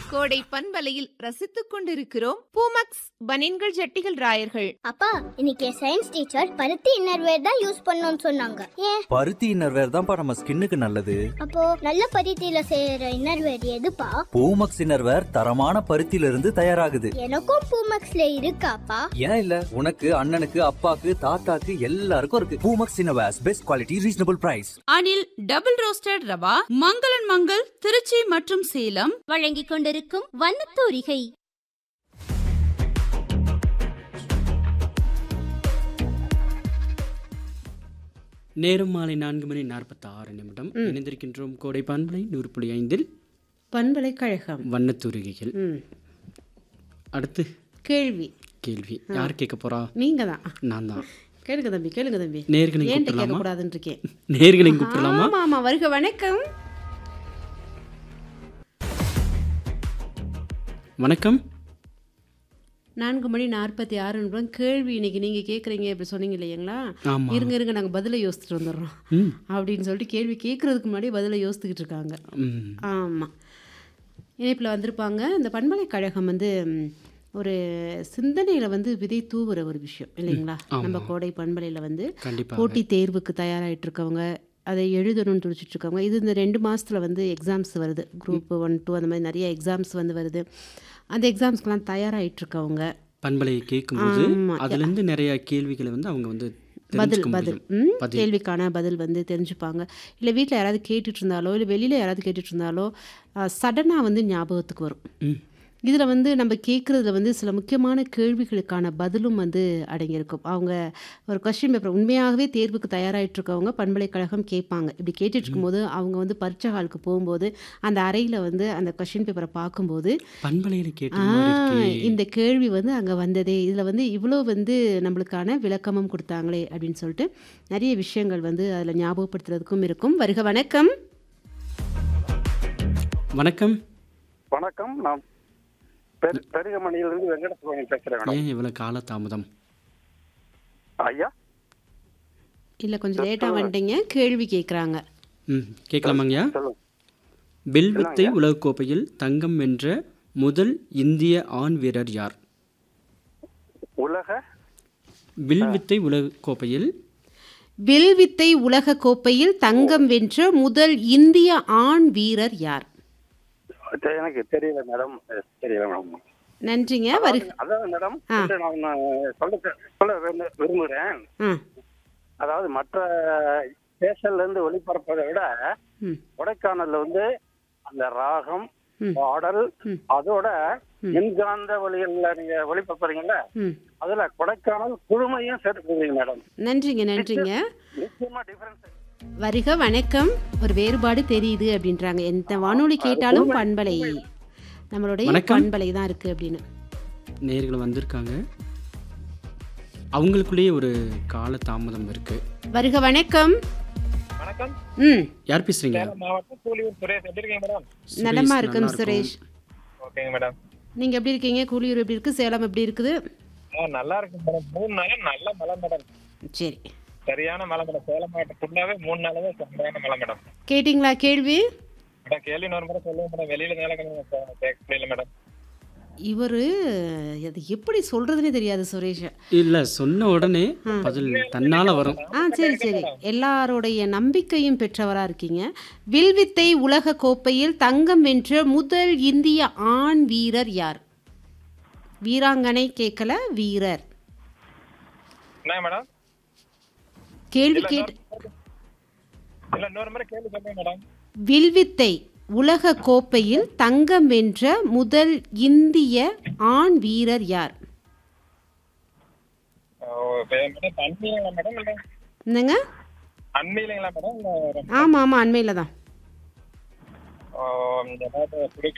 கோடை பண்பலையில் ரசித்துக் கொண்டிருக்கிறோம் பூமக்ஸ் பனின்கள் ஜட்டிகள் ராயர்கள் அப்பா இன்னைக்கு சயின்ஸ் டீச்சர் பருத்தி இன்னர்வேர் தான் யூஸ் பண்ணணும்னு சொன்னாங்க ஏன் பருத்தி இன்னர்வேர் தான்ப்பா நம்ம ஸ்கின்னுக்கு நல்லது அப்போ நல்ல பருத்தியில செய்யற இன்னர்வேர் எதுப்பா பூமக்ஸ் இன்னர்வேர் தரமான பருத்தியில இருந்து தயாராகுது எனக்கும் பூமக்ஸ்ல இருக்காப்பா ஏன் இல்ல உனக்கு அண்ணனுக்கு அப்பாக்கு தாத்தாக்கு எல்லாருக்கும் இருக்கு Poomex innerwears best quality reasonable price Anil double roasted rava மங்களன் மங்கள் திருச்சி மற்றும் சேலம் வழங்கிக் கொண்டிருக்கும் வண்ணத்தூரிகை நேரம் மாலை நான்கு மணி நாற்பத்தி ஆறு நிமிடம் இணைந்திருக்கின்றோம் கோடை பண்பலை நூறு புள்ளி ஐந்தில் பண்பலைக்கழகம் வண்ணத்தூரிகைகள் ம் அடுத்து கேள்வி கேள்வி யார் கேட்க போறா நீங்க தான் நான் தான் கேளுங்க தம்பி கேளுங்க தம்பி நேர்களை ஏன்ட்ட கூப்பிடலாமா கேட்கக்கூடாதுன்னு இருக்கேன் நேர்களை கூப்பிடலாமா ஆமா ஆமா வருக வணக்கம் வணக்கம் நான்கு மணி நாற்பத்தி ஆறு நிமிடம் கேள்வி இன்னைக்கு நீங்க கேட்குறீங்க இப்படி சொன்னீங்க இல்லைங்களா ஆமா இருங்க இருங்க நாங்கள் பதிலை யோசிச்சுட்டு வந்துடுறோம் ம் அப்படின்னு சொல்லிட்டு கேள்வி கேட்கறதுக்கு முன்னாடி பதிலை யோசித்துக்கிட்டு இருக்காங்க ம் ஆமாம் இணைப்பில் வந்திருப்பாங்க இந்த பண்பலைக்கழகம் வந்து ம், ஒரு சிந்தனையில் வந்து விதை தூவுற ஒரு விஷயம் இல்லைங்களா நம்ம கோடை பண்பலையில் வந்து கண்டிப்பா போட்டி தேர்வுக்கு தயாராகிட்டு இருக்கவங்க அதை எழுதணும்னு துடிச்சிட்டு இருக்கவங்க இது இந்த ரெண்டு மாதத்தில் வந்து எக்ஸாம்ஸ் வருது குரூப் ஒன் டூ அந்த மாதிரி நிறைய எக்ஸாம்ஸ் வந்து வருது அந்த எக்ஸாம்ஸ்க்கெலாம் தயாராகிட்டு இருக்கவங்க பண்பலையை கேட்கும்போது ஆமா. அதுல இருந்து நிறைய கேள்விகளை வந்து அவங்க வந்து பதில் தெரிஞ்சுக்க பதில் முடியும் ம் கேள்விக்கான பதில் வந்து தெரிஞ்சுப்பாங்க இல்லை வீட்டில் யாராவது கேட்டுட்டு இருந்தாலோ இல்லை வெளியில் யாராவது கேட்டுட்டு இருந்தாலோ சடனாக வந்து ஞாபகத்துக்கு வரும் ம் இதில் வந்து நம்ம கேட்குறதுல வந்து சில முக்கியமான கேள்விகளுக்கான பதிலும் வந்து அடங்கியிருக்கும் அவங்க ஒரு கொஸ்டின் பேப்பர் உண்மையாகவே தேர்வுக்கு தயாராகிட்டு இருக்கவங்க பண்பலைக்கழகம் கேட்பாங்க இப்படி கேட்டுட்டு இருக்கும்போது அவங்க வந்து பரீட்சை ஹாலுக்கு போகும்போது அந்த அறையில் வந்து அந்த கொஸ்டின் பேப்பரை பார்க்கும்போது பண்பலையில கேட்ட ஆ, மாதிரி இருக்கே இந்த கேள்வி வந்து அங்கே வந்ததே இதில் வந்து இவ்வளோ வந்து நம்மளுக்கான விளக்கமும் கொடுத்தாங்களே அப்படின்னு சொல்லிட்டு நிறைய விஷயங்கள் வந்து அதில் ஞாபகப்படுத்துறதுக்கும் இருக்கும் வருக வணக்கம் வணக்கம் வணக்கம் நான் பெரு பெருகமணியிலிருந்து வெங்கடசுவாமி பேசுறேன் மேடம் ஏன் இவ்வளவு கால தாமதம் ஐயா இல்லை கொஞ்சம் லேட்டாக வந்துட்டீங்க கேள்வி கேட்குறாங்க ம் கேட்கலாமாங்கய்யா சொல்லுங்க வில்வித்தை உலகக்கோப்பையில் தங்கம் வென்ற முதல் இந்திய ஆண் வீரர் யார் உலக வில்வித்தை உலகக்கோப்பையில் வில்வித்தை உலக கோப்பையில் தங்கம் வென்ற முதல் இந்திய ஆண் வீரர் யார் தெ- எனக்கு தெரியல மேடம் அஹ், தெரியல மேடம் நன்றிங்க வருக அதாவது மேடம் ஆ. ஒன்று நான் நான் சொல்ல சொல்ல விரும்பு- விரும்புகிறேன் ஆ அதாவது மற்ற ஸ்டேஷன்ல இருந்து ஒளிபரப்பதை விட ம் கொடைக்கானல்ல வந்து அந்த ராகம் ம். பாடல் ம். அதோட மின்காந்த ஒளிகள்ல நீங்க ஒளிபரப்புறீங்கல்ல ம் அதுல கொடைக்கானல் குழுமையும் சேர்த்துக்கிறீங்க மேடம் நன்றிங்க நன்றிங்க நிச்சயமா டிஃபரன்ஸ் வருக வணக்கம் ஒரு வேறுபாடு தெரியுது அப்படின்றாங்க எந்த வானொலி கேட்டாலும் பண்பலை நம்மளுடைய வணக்கம். பண்பலை தான் இருக்கு அப்படின்னு நேர்கள் வந்திருக்காங்க அவங்களுக்குள்ளேயே ஒரு கால தாமதம் இருக்கு வருக வணக்கம் வணக்கம் ம் யார் பேசுறீங்க சேலம் மாவட்டம் கூலியூர் சுரேஷ் எப்படி இருக்கீங்க மேடம் சுரேஷ், நலமா இருக்கும் நல்லா சுரேஷ் ஓகேங்க மேடம் நீங்க எப்படி இருக்கீங்க கூலியூர் எப்படி இருக்கு சேலம் எப்படி இருக்குது ஆ நல்லா இருக்கு மேடம் மூணு நாளா நல்ல மழை மேடம் சரி சரியான மழை மேடம் சேலம் மாவட்டம் ஃபுல்லாவே மூணு நாளாவே சரியான மழை மேடம் கேட்டிங்களா கேள்வி மேடம் கேள்வி இன்னொரு முறை சொல்லுங்க மேடம் வெளியில நேரம் கேட்க முடியல மேடம் இவர் அது எப்படி சொல்றதுனே தெரியாது சுரேஷ் இல்ல சொன்ன உடனே பதில் தன்னால வரும் ஆ சரி சரி எல்லாருடைய நம்பிக்கையும் பெற்றவரா இருக்கீங்க வில்வித்தை உலக கோப்பையில் தங்கம் வென்ற முதல் இந்திய ஆண் வீரர் யார் வீராங்கனை கேட்கல வீரர் என்ன மேடம் கேள்வி கேட்டு இல்ல இன்னொரு முறை கேள்வி சொல்லுங்க மேடம் வில்வித்தை உலக கோப்பையில் தங்கம் வென்ற முதல் இந்திய ஆண் வீரர் யார் ஓ, மேடம் அண்மையிலங்களா மேடம் இல்ல என்னங்க அண்மையிலங்களா மேடம் இல்ல ஆமாம் ஆமாம் அண்மையில் தான் ஓ, ஏதாவது